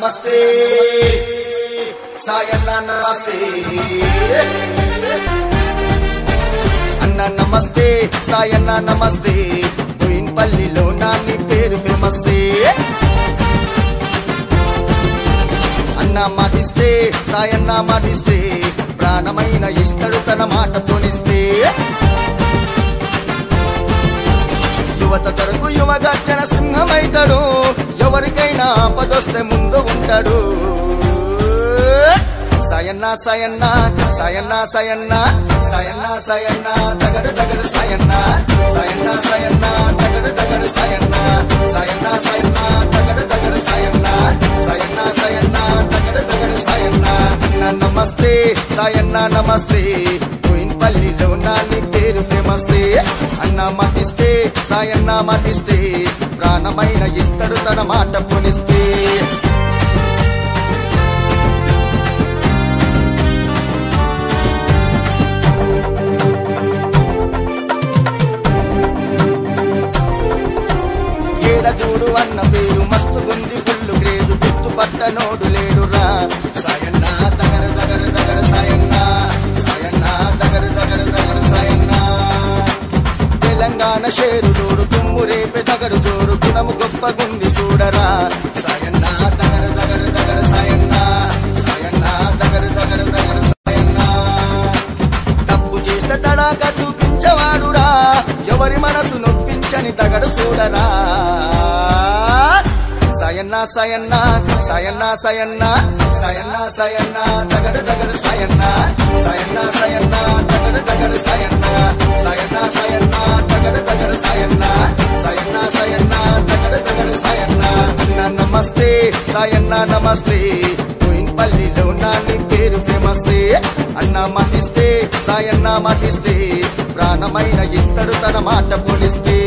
నమస్తే సాయన్న నమస్తే అన్న నమస్తే సాయన్న నమస్తే పల్లిలో నాని పేరు ఫేమస్ అన్న మాటిస్తే సాయన్న మాటిస్తే ప్రాణమైన ఇష్టడు తన మాట తోనిస్తే యువత కొరకు యువగర్జన సింహమైతాడు ఎవరికైనా ఆపదొస్తే ముందు ఉంటాడు సయన్న సయన్న సయన్న సయన్న సయన్న సయన్న తగడు తగడు సయన్న సయన్న సయన్న తగడు తగడు సయన్న సయన్న సయన్న తగడు తగడు సయన్న సయన్న సయన్న తగడు తగడు సయన్న అన్న నమస్తే సయన్న నమస్తే పల్లిలో నాని పేరు ఫేమస్ అన్న మతిస్తే సాయన్న మతిస్తే ప్రాణమైన ఇస్తడు తన మాట పునిస్తే ఏడ చూడు అన్న పేరు మస్తుగుంది ఫుల్ గ్రేదు గుర్తుపట్టనోడు లేడురా సాయన్న దగ్గర దగ్గర దగ్గర సాయన్న సాయన్న దగ్గర దగ్గర దగ్గర సాయన్న తెలంగాణ షేరు జోడు తుమ్ము రేపే తగడు జోడు గుణము గొప్పగుంది చూడరా సాయన్న దగ్గర దగ్గర దగ్గర సాయన్న సాయన్న దగ్గర దగ్గర దగ్గర సాయన్న తప్పు చేస్తే తడాక చూపించవాడురా ఎవరి మనసు నొప్పించని తగడు చూడరా సయన్న సయన్న సయన్న సయన్న సయన్న సయన్న తగడు తగడు సయన్న సయన్న సయన్న తగడు తగడు సయన్న సయన్న సయన్న తగడు తగడు సయన్న సయన్న సయన్న తగడు తగడు సయన్న అన్న నమస్తే సయన్న నమస్తే పల్లిలో నాని పేరు ఫేమస్ అన్న మాటిస్తే సాయన్న మాటిస్తే ప్రాణమైన ఇస్తడు తన మాట పోలిస్తే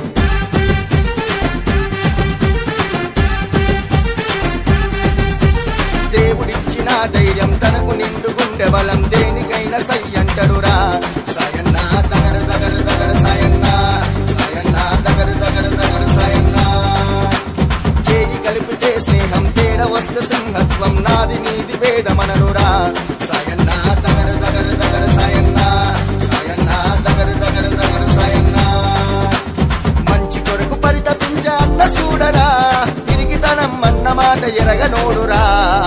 దేవుడిచ్చిన ధైర్యం తనకు నిండు గుండె బలం దేనికైనా సై అంటడురా సాయన్న దగ్గర దగ్గర దగ్గర సాయన్న సాయన్న దగ్గర దగ్గర దగ్గర సాయన్న చేయి కలిపితే స్నేహం తేడ వస్తే సింహత్వం నాది నీది భేదమనరురా సాయన్న దగ్గర దగ్గర దగ్గర సాయన్న సాయన్న దగ్గర దగ్గర దగ్గర సాయన్న మంచి కొరకు పరితపించ అన్న చూడరా తిరిగితనం అన్న మాట ఎరగనోడురా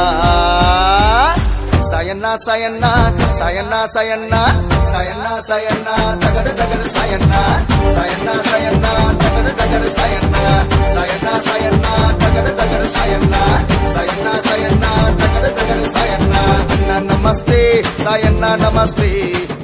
సయన్న సయన్న సయన్న సయన్న సయన్న సయన్న తగడు తగడు సయన్న సయన్న సయన్న తగడు తగడు సయన్న సయన్న సయన్న తగడు తగడు సయన్న సయన్న సయన్న తగడు తగడు సయన్న అన్న నమస్తే సయన్న నమస్తే